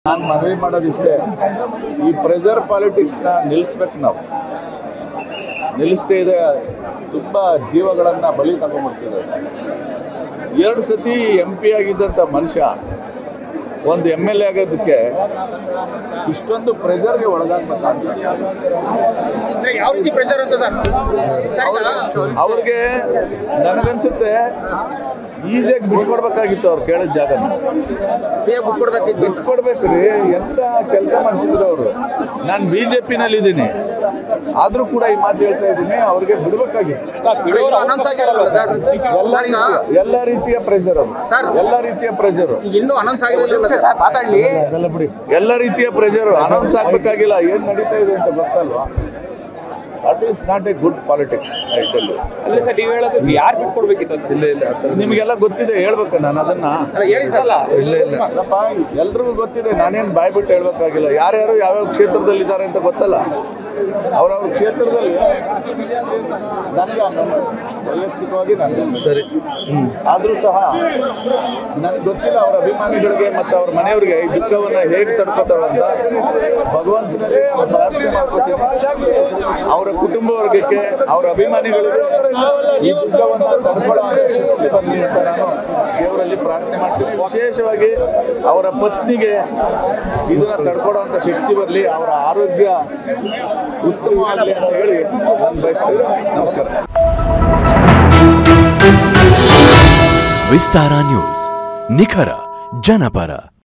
ನಾನು ಮನವಿ ಮಾಡೋದಿಷ್ಟೇ ಈ ಪ್ರೆಷರ್ ಪಾಲಿಟಿಕ್ಸ್ನ ನಿಲ್ಲಿಸ್ಬೇಕು ನಾವು ನಿಲ್ಲಿಸ್ತೇ ಇದೆ ತುಂಬ ಜೀವಗಳನ್ನು ಬಲಿ ತಗೊಂಡ್ಬಿಡ್ತಿದೆ ಎರಡು ಸತಿ ಎಂ ಪಿ ಆಗಿದ್ದಂಥ ಮನುಷ್ಯ ಒಂದು ಎಮ್ ಎಲ್ ಎ ಆಗೋದಕ್ಕೆ ಇಷ್ಟೊಂದು ಪ್ರೆಷರ್ಗೆ ಒಳಗಾಗ್ಬೇಕಾಗ್ತದೆ ಅಂದ್ರೆ ಯಾವ ರೀತಿ ಪ್ರೆಷರ್ ಅಂತ ಸರ್ ಸರ್ ಈಗ ಅವ್ರಿಗೆ ನನಗನ್ಸುತ್ತೆ ಈಸಿಯಾಗಿ ಬಿಟ್ಕೊಡ್ಬೇಕಾಗಿತ್ತು ಅವ್ರು ಕೇಳಿದ ಜಾಗನ ಫ್ರೀಯಾಗಿ ಬಿಟ್ಕೊಡ್ಬೇಕಿತ್ತು ಅಂತ. ಕೊಡ್ಬೇಕು ರೀ ಎಂತ ಕೆಲಸ ಮಾಡ್ತಿದ್ರು ಅವರು ನಾನು ಬಿ ಜೆ ಪಿನಲ್ಲಿ ಇದ್ದೀನಿ ಆದ್ರೂ ಕೂಡ ಈ ಮಾತು ಹೇಳ್ತಾ ಇದ್ದೀನಿ ಅವ್ರಿಗೆ ಬಿಡ್ಬೇಕಾಗಿತ್ತು ಬಿಡೋರು ಅನೌನ್ಸ್ ಆಗಿರಲ್ಲ ಸರ್ ಎಲ್ಲ ಸರ್ ಈಗ ರೀತಿಯ ಎಲ್ಲ ರೀತಿಯ ಪ್ರೆಷರ್ ಅದು ಸರ್. ಎಲ್ಲ ರೀತಿಯ ಪ್ರೆಷರ್ ಈಗ ಇನ್ನೂ ಅನೌನ್ಸ್ ಆಗಿರಲಿಲ್ಲ ಸರ್ ಮಾತಾಡ್ಲಿ ಎಲ್ಲ ರೀತಿಯ ಪ್ರೆಷರ್ ಅನೌನ್ಸ್ ಆಗ್ಬೇಕಾಗಿಲ್ಲ ಏನ್ ನಡೀತಾ ಇದೆ ಅಂತ ಗೊತ್ತಲ್ವಾ that is not a good politics ಐಟಲ್ಲಿ ಅಲ್ಲ ಸರ್ ನೀವು ಹೇಳೋದು ಯಾರು ಬಿಟ್ಕೊಡ್ಬೇಕಿತ್ತು ಅಂತ ನಿಮಗೆಲ್ಲ ಗೊತ್ತಿದೆ ಹೇಳ್ಬೇಕು ನಾನು ಅದನ್ನ ಅಲ್ಲ ಹೇಳಿ ಸರ್ ಅಲ್ಲ ಅಲ್ಲಪ್ಪ ಎಲ್ರಿಗೂ ಗೊತ್ತಿದೆ ನಾನೇನು ಬಾಯ್ ಬಿಟ್ಟು ಹೇಳ್ಬೇಕಾಗಿಲ್ಲ ಯಾರ್ಯಾರು ಯಾವ್ಯಾವ ಕ್ಷೇತ್ರದಲ್ಲಿ ಇದ್ದಾರೆ ಅಂತ ಗೊತ್ತಲ್ಲ ಅವ್ರವ್ರ ಕ್ಷೇತ್ರದಲ್ಲಿ ನನಗೆ ಅನ್ನಿಸ್ತು. ವೈಯಕ್ತಿಕವಾಗಿ ನನಗೆ ಸರಿ ಆದರೂ ಸಹ ನನಗೆ ಗೊತ್ತಿಲ್ಲ ಅವ್ರ ಅಭಿಮಾನಿಗಳಿಗೆ ಮತ್ತು ಅವ್ರ ಮನೆಯವ್ರಿಗೆ ಈ ದುಃಖವನ್ನು ಹೇಗೆ ತಡ್ಕೋತಾರೋ ಅಂತ ಭಗವಂತನಲ್ಲಿ ನಾನು ಪ್ರಾರ್ಥನೆ ಮಾಡ್ಕೊತೀನಿ ಅವರ ಕುಟುಂಬ ವರ್ಗಕ್ಕೆ ಅವರ ಅಭಿಮಾನಿಗಳಿಗೆ ಈ ದುಃಖವನ್ನು ತಡ್ಕೊಳ್ಳೋ ಅಂತ ಶಕ್ತಿ ಬರಲಿ ಅಂತ ನಾನು ದೇವರಲ್ಲಿ ಪ್ರಾರ್ಥನೆ ಮಾಡ್ತೀನಿ ವಿಶೇಷವಾಗಿ ಅವರ ಪತ್ನಿಗೆ ಇದನ್ನ ತಡ್ಕೊಳ್ಳೋ ಅಂತ ಶಕ್ತಿ ಬರಲಿ ಅವರ ಆರೋಗ್ಯ ಉತ್ತಮವಾಗಲಿ ಅಂತ ಹೇಳಿ ನಾನು ಬಯಸ್ತೇನೆ ನಮಸ್ಕಾರ ವಿಸ್ತಾರ ನ್ಯೂಸ್ ನಿಖರ ಜನಪರ